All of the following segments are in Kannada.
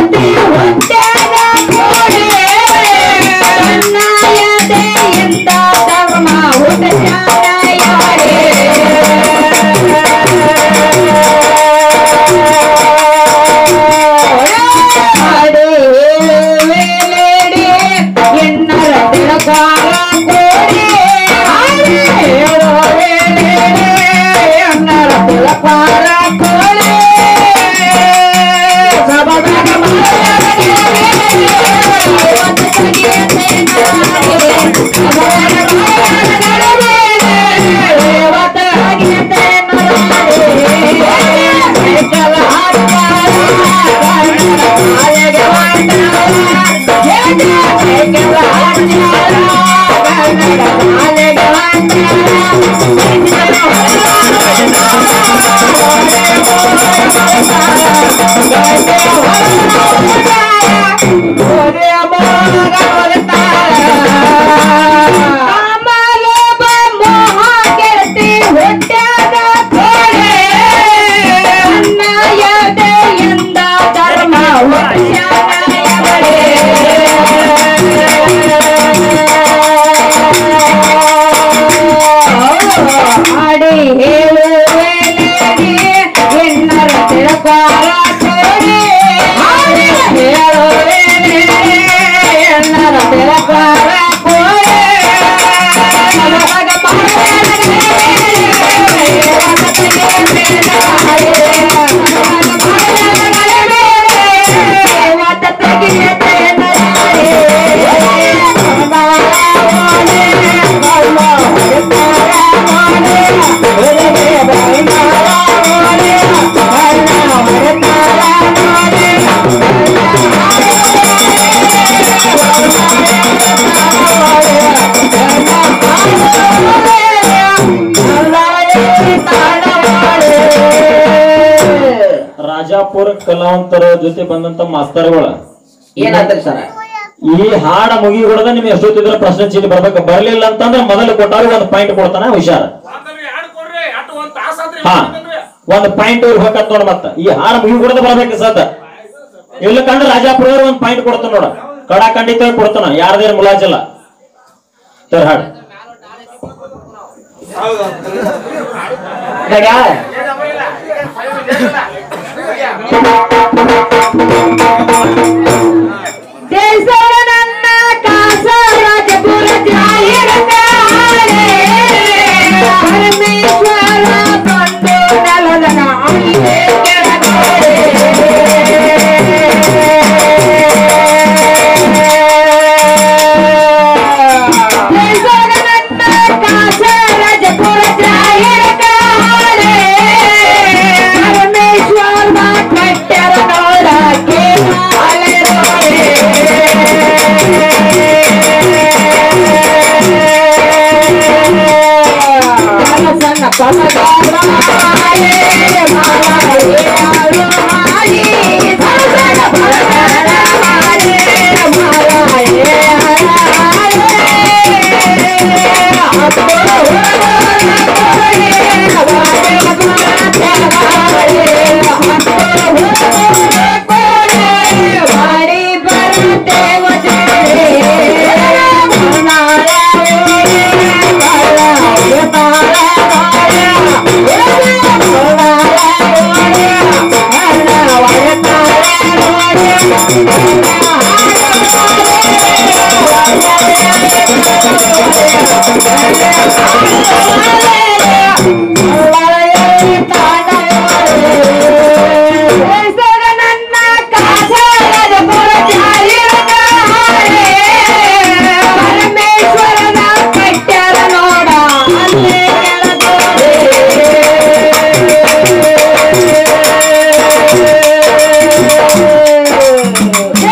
ಗೆಳತಿ ಹೊಂಟ್ಯಾಗ ಕೂಡಿ ಕಣ್ಣಾಯದೆ ಎಂತ ಧರ್ಮ ಹುಟ್ಟ್ಯಾನ ಯಾರೇ ಅಡೆ ಹೇಳುವೆಲೆಡೆ ಎನ್ನರ ತಿಳಕಾರ ಕೋಡಿ ಅಡೆ ಹೇಳುವೆಲೆಡೆ ಎನ್ನರ ತಿಳಕಾರ ಕೋಡಿ ಸಬದಾಗ ಧರ್ಮ ಆಡಿ ಹೇಳುವೆಲೆಗೆ ಎನ್ನರ ತಿಳಕಾರ ಕೋಡಿ ಆಡಿ ಹೇಳುವೆಲೆಗೆ ಎನ್ನರ ತಿಳಕಾರ ಕೋಡಿ ರಾಜಾಪುರ ಕಲಾವಂತರ ಜೊತೆ ಬಂದಂತ ಮಾಸ್ತರ್ಗಳ ಏನಾಗ್ತದೆ ಸರ್ ಈ ಹಾಡ ಮುಗಿಗೊಡದ ನಿಮ್ಗೆ ಎಷ್ಟೊತ್ತಿದ್ರೆ ಪ್ರಶ್ನೆ ಚೀಟಿ ಬರ್ಬೇಕು ಬರ್ಲಿಲ್ಲ ಅಂತಂದ್ರೆ ಮೊದಲು ಕೊಟ್ಟಾಗ ಒಂದು ಪಾಯಿಂಟ್ ಕೊಡ್ತಾನ ಹುಷಾರ ಹಾ ಒಂದು ಪಾಯಿಂಟ್ ಇರ್ಬೇಕಂತ ನೋಡ ಮತ್ತ ಈ ಹಾಡ ಮುಗಿಗೊಡದ ಬರ್ಬೇಕು ಸದ ಇಲ್ಲಕಂದ್ರೆ ರಾಜಾಪುರ ಅವ್ರು ಒಂದು ಪಾಯಿಂಟ್ ಕೊಡ್ತಾನ ನೋಡ ಕಡ ಖಂಡಿತ ಕೊಡ್ತಾನ ಯಾರ್ದೇನು ಮುಲಾಜಿಲ್ಲ ಸರ್ ಹಾಡು ಗಡ್ಯಾಳ ದೇಶದ ನನ್ನ ಕಾಸ ರಾಜಪುರ ಜಾಹಿರ ಕಾಣೆ. ಪರಮೇಶ್ವರ ಬಂದು ನೆಲದ ನಾಯಿಗೆ ಕೆಳಗಡೆ. ದೇಶದ ನನ್ನ ಕಾಸ ರಾಜಪುರ ಜಾಹಿರ ಕಾಣೆ. ಪರಮೇಶ್ವರ ಕಟ್ಟರ ನೋಡಕ್ಕೆ ಸಣ್ಣ ಮಾಡಿ ಬರುತ್ತೇವ ನನ್ನ ಕಾಸರದ ಪರಮೇಶ್ವರನ ಕಟ್ಟ್ಯಾರ ನೋಡ ಅಲ್ಲೇ ಕೆಳಗೋಡೆ.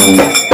ಧನ್ಯವಾದಗಳು